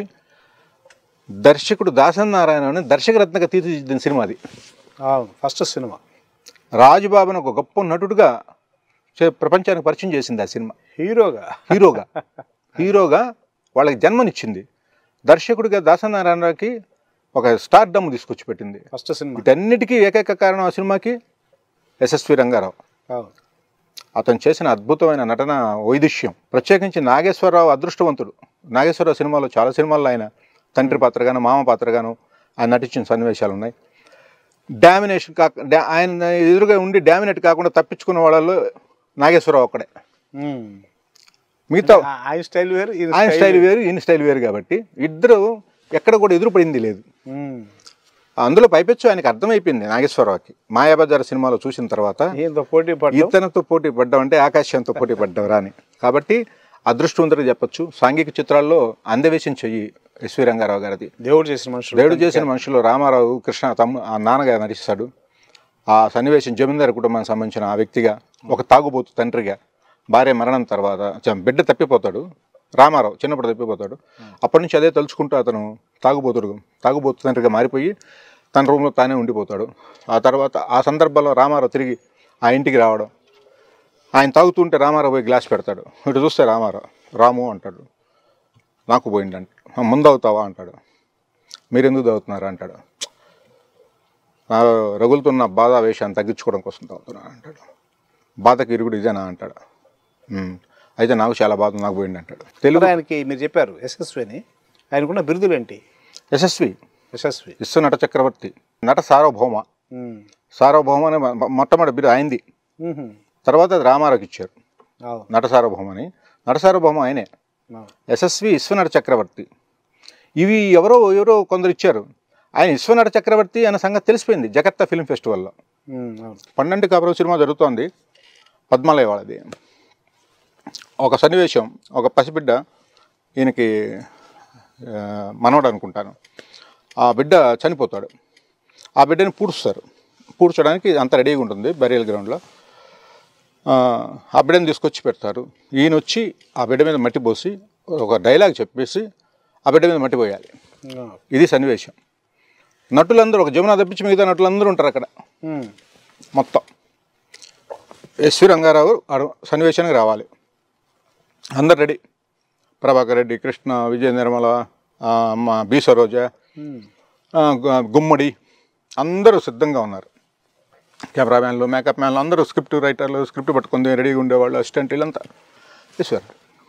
దర్శకుడు దాసనారాయణ దర్శకరత్నగా తీర్చిదిద్దిన సినిమా అది అవును ఫస్ట్ సినిమా రాజుబాబును ఒక గొప్ప నటుడుగా చే- ప్రపంచానికి పరిచయం చేసింది ఆ సినిమా హీరోగా హీరోగా హీరోగా వాళ్ళకి జన్మనిచ్చింది దర్శకుడిగా దాసనారాయణరావుకి ఒక స్టార్ డమ్ తీసుకొచ్చి పెట్టింది ఫస్ట్ సినిమా వీటన్నిటికీ ఏకైక కారణం ఆ సినిమాకి ఎస్ఎస్వి రంగారావు అవును అతను చేసిన అద్భుతమైన నటన వైదుష్యం ప్రత్యేకించి నాగేశ్వరరావు అదృష్టవంతుడు నాగేశ్వరరావు సినిమాలో చాలా సినిమాల్లో ఆయన తండ్రి పాత్రగాను మామ పాత్రగాను ఆయన నటించిన సన్నివేశాలు ఉన్నాయి డామినేషన్ కాక డా- ఆయన ఎదురుగా ఉండి డామినేట్ కాకుండా తప్పించుకున్న వాళ్ళలో నాగేశ్వరరావు ఒక్కడే ఉమ్. మిగతా ఆ- ఆయన స్టైల్ వేరు ఈయన ఆయన స్టైల్ వేరు ఈయన స్టైల్ వేరు కాబట్టి ఇద్దరు ఎక్కడ కూడా ఎదురుపడింది లేదు ఉమ్. అందులో పైపెచ్చు ఆయనకు అర్థమైపోయింది నాగేశ్వరరావుకి మాయాబజార్ సినిమాలో చూసిన తర్వాత ఈయనతో పోటీ పడ్డం ఇతనితో పోటీ పడ్డం అంటే ఆకాశంతో పోటీ పడ్డవరా అని కాబట్టి అదృష్టవంతుడు చెప్పొచ్చు సాంఘిక చిత్రాల్లో అందవేశం చెయ్యి ఎస్వి రంగారావు గారిది దేవుడు చేసిన మనుషులు దేవుడు చేసిన మనుషులు రామారావు కృష్ణ తమ్ము ఆ నాన్నగా నటిస్తాడు ఆ సన్నివేశం జమీందారు కుటుంబానికి సంబంధించిన ఆ వ్యక్తిగా ఒక తాగుబోతు తండ్రిగా భార్య మరణం తర్వాత చ- బిడ్డ తప్పిపోతాడు రామారావు చిన్నప్పుడు తప్పిపోతాడు అప్పటి నుంచి అదే తలుచుకుంటూ అతను తాగుబోతుడు తాగుబోతు తండ్రిగా మారిపోయి తన రూమ్లో తానే ఉండిపోతాడు ఆ తర్వాత ఆ సందర్భంలో రామారావు తిరిగి ఆ ఇంటికి రావడం ఆయన తాగుతుంటే రామారావు పోయి గ్లాస్ పెడతాడు ఇటు చూస్తే రామారావు రాము అంటాడు నాకు పోయిందంట "ఆ, ముందు అవుతావా అంటాడు మీరు ఎందుకు తాగుతున్నారు అంటాడు "నా రగులుతున్న బాధ వేషాన్ని తగ్గించుకోవడం కోసం తాగుతున్నాను అంటాడు బాధకి ఇరుగుడు ఇదేనా అంటాడు "ఉమ్, అయితే నాకు చాలా బాధ ఉంది, నాకు పోయింది అంటాడు తెలుగు మరి ఆయనకి మీరు చెప్పారు యశస్వి అని ఆయనకున్న బిరుదులు ఏంటి యశస్వి యశస్వి విశ్వ నట చక్రవర్తి నట సార్వభౌమ ఉమ్. సార్వభౌమ అనే మొ- మొట్టమొదటి బిరుదు అయింది ఉహుం. తర్వాత అది రామారావుకి ఇచ్చారు అవును నట సార్వభౌమ అని నట సార్వభౌమ ఆయనే అవును. యశస్వి విశ్వనట చక్రవర్తి ఇవి ఎవరో ఎవరో కొందరు ఇచ్చారు ఆయన విశ్వనట చక్రవర్తి అనే సంగతి తెలిసిపోయింది జగత్తా ఫిల్మ్ ఫెస్టివల్లో ఉమ్, అవును పన్నెండు కాపురం సినిమా జరుగుతోంది పద్మాలయ వాళ్ళది ఒక సన్నివేశం ఒక పసిబిడ్డ ఈయనకి ఆ, మనవడు అనుకుంటాను ఆ బిడ్డ చనిపోతాడు ఆ బిడ్డని పూడుస్తారు పూడ్చడానికి అంత రెడీగా ఉంటుంది బరియల్ గ్రౌండ్లో ఆ, ఆ బిడ్డని తీసుకొచ్చి పెడతారు ఈయన వచ్చి ఆ బిడ్డ మీద మట్టి పోసి ఒక డైలాగ్ చెప్పేసి ఆ బిడ్డ మీద మట్టి పోయాలి ఆ. ఇది సన్నివేశం నటులందరూ ఒక జమున తప్పించి మిగతా నటులందరూ ఉంటారు అక్కడ ఉమ్. మొత్తం ఎస్వి రంగారావు అడు- సన్నివేశానికి రావాలి అందరు రెడీ ప్రభాకర్ రెడ్డి కృష్ణ విజయ నిర్మల ఆ, మా బి సరోజ ఉమ్. ఆ, గు- గుమ్మడి అందరూ సిద్ధంగా ఉన్నారు కెమెరామ్యాన్లు మేకప్ మ్యాన్లు అందరూ స్క్రిప్ట్ రైటర్లు స్క్రిప్ట్ పట్టుకుంది రెడీగా ఉండేవాళ్ళు అసిస్టెంట్ వీళ్ళంతా ఈశ్వర్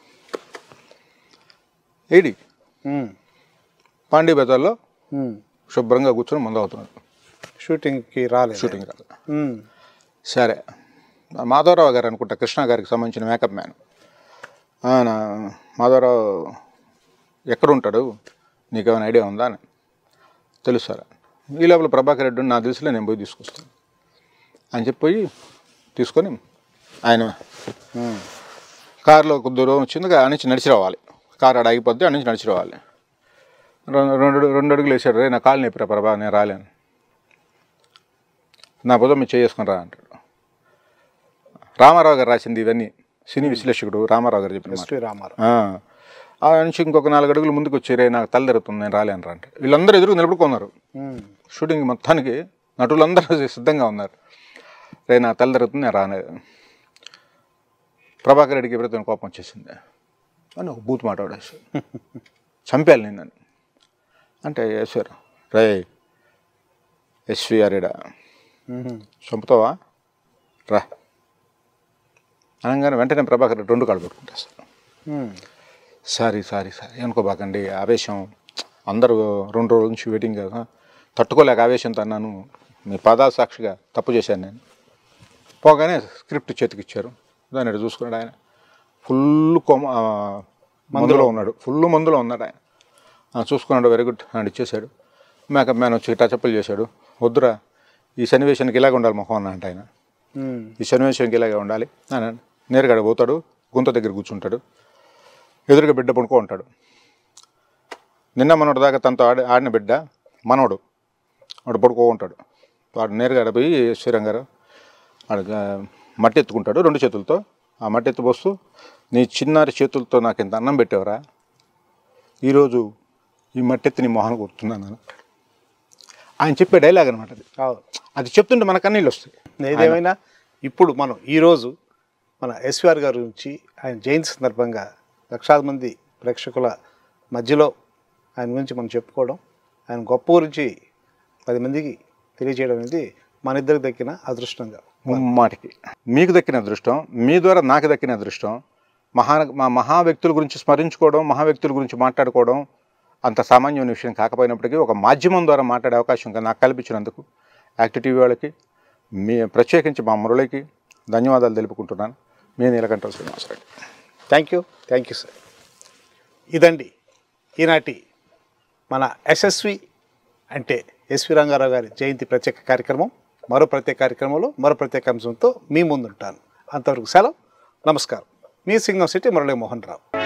ఏడి ఉమ్. పాండీ బజార్లో ఉమ్. శుభ్రంగా కూర్చొని ముందు అవుతున్నారు షూటింగ్కి రాలేదు షూటింగ్ రాదు ఉమ్. సరే మాధవరావు గారు అనుకుంటా కృష్ణ గారికి సంబంధించిన మేకప్ మ్యాన్ ఆయన మాధవరావు ఎక్కడ ఉంటాడు నీకేమైనా ఐడియా ఉందా అని తెలుసు సార్ ఈ లోపల ప్రభాకర్ రెడ్డి నా దిశలో నేను పోయి తీసుకొస్తాను అని చెప్పి పోయి తీసుకొని ఆయన ఉమ్. కారులో కొద్ది దూరం వచ్చింది ఆ నుంచి నడిచి రావాలి కారు ఆడ ఆగిపోద్ది ఆ నుంచి నడిచి రావాలి రెండు రెండు రెండు అడుగులు వేసాడు రే నా కాలు నొప్పిరా ప్రభా నేను రాలేను నా బుధం మీరు చేసుకుని రా అంటాడు రామారావు గారు రాసింది ఇవన్నీ సినీ విశ్లేషకుడు రామారావు గారు చెప్పిన మాట. ఎస్వి రామారావు ఆ. ఆ నుంచి ఇంకొక నాలుగు అడుగులు ముందుకు వచ్చారే నాకు తల తిరుగుతుంది నేను రాలేను రా అంటే వీళ్ళందరూ ఎదురు నిలబడుకున్నారు ఉమ్. షూటింగ్ మొత్తానికి నటులందరూ సిద్ధంగా ఉన్నారు రే నా తల తిరుగుతుంది నేను రాలేదు ప్రభాకర్ రెడ్డికి ఎప్పుడైతే కోపం వచ్చేసింది అని ఒక బూత్ మాట వాడేసి చంపేయాలి నేను అని. అంటే ఎస్వర్ రే ఎస్విఆర్ ఇడా ఉమ్. చంపుతావా రా అనగానే వెంటనే ప్రభాకర్ రెడ్డి రెండు కాళ్ళు పెట్టుకుంటేస్తాను ఉమ్. సారీ సారీ సారీ అనుకోబాకండి ఆవేశం అందరూ రెండు రోజుల నుంచి వెయిటింగ్ కదా తట్టుకోలేక ఆవేశంతో అన్నాను మీ పాదాల సాక్షిగా తప్పు చేశాను నేను పోగానే స్క్రిప్ట్ చేతికి ఇచ్చారు దాన్ని ఇటు చూసుకున్నాడు ఆయన ఫుల్ కొమ ఆ, మందులో ఉన్నాడు ఫుల్ మందులో ఉన్నాడు ఆయన ఆ, చూసుకున్నాడు వెరీ గుడ్ అని ఇచ్చేశాడు మేకప్ మ్యాన్ వచ్చి టచప్పులు చేశాడు వద్దురా ఈ సన్నివేశానికి ఇలాగ ఉండాలి మొహం అన్న అంటే ఆయన ఉమ్. ఈ సన్నివేశానికి ఇలాగే ఉండాలి అని నేరుగా ఆడ పోతాడు గుంత దగ్గర కూర్చుంటాడు ఎదురుగా బిడ్డ పడుకో ఉంటాడు నిన్న మనోడు దాకా తనతో ఆడి ఆడిన బిడ్డ మనోడు వాడు పడుకో ఉంటాడు వాడు నేరుగా ఆడ పోయి శ్రీరంగ గారు ఆడ ఆ, మట్టి ఎత్తుకుంటాడు రెండు చేతులతో ఆ మట్టి ఎత్తుపోస్తూ నీ చిన్నారి చేతులతో నాకు ఇంత అన్నం పెట్టేవరా ఈరోజు ఈ మట్టి ఎత్తి నీ మొహాన్ని కొడుతున్నాను అని ఆయన చెప్పే డైలాగ్ అనమాట అది అవును అది చెప్తుంటే మన కన్నీళ్ళు వస్తాయి ఏదేమైనా ఇప్పుడు మనం ఈరోజు మన ఎస్విఆర్ గారి గురించి ఆయన జయంతి సందర్భంగా లక్షలాది మంది ప్రేక్షకుల మధ్యలో ఆయన గురించి మనం చెప్పుకోవడం ఆయన గొప్ప గురించి పది మందికి తెలియజేయడం అనేది మన ఇద్దరికి దక్కిన అదృష్టంగా ముమ్మాటికి మీకు దక్కిన అదృష్టం మీ ద్వారా నాకు దక్కిన అదృష్టం మహా మా మహా వ్యక్తుల గురించి స్మరించుకోవడం మహా వ్యక్తుల గురించి మాట్లాడుకోవడం అంత సామాన్యమైన విషయం కాకపోయినప్పటికీ ఒక మాధ్యమం ద్వారా మాట్లాడే అవకాశం కా- నాకు కల్పించినందుకు యాక్టివ్ టీవీ వాళ్ళకి మీ ప్రత్యేకించి మా మురళికి ధన్యవాదాలు తెలుపుకుంటున్నాను మీ Neelakanta Srinivasa Reddy thank you thank you sir ఇదండి ఈనాటి మన ఎస్ఎస్వి అంటే ఎస్వి రంగారావు గారి జయంతి ప్రత్యేక కార్యక్రమం మరో ప్రత్యేక కార్యక్రమంలో మరో ప్రత్యేక అంశంతో మీ ముందుంటాను అంతవరకు సెలవు నమస్కారం మీ సింగం సిటీ మురళీ మోహన్ రావు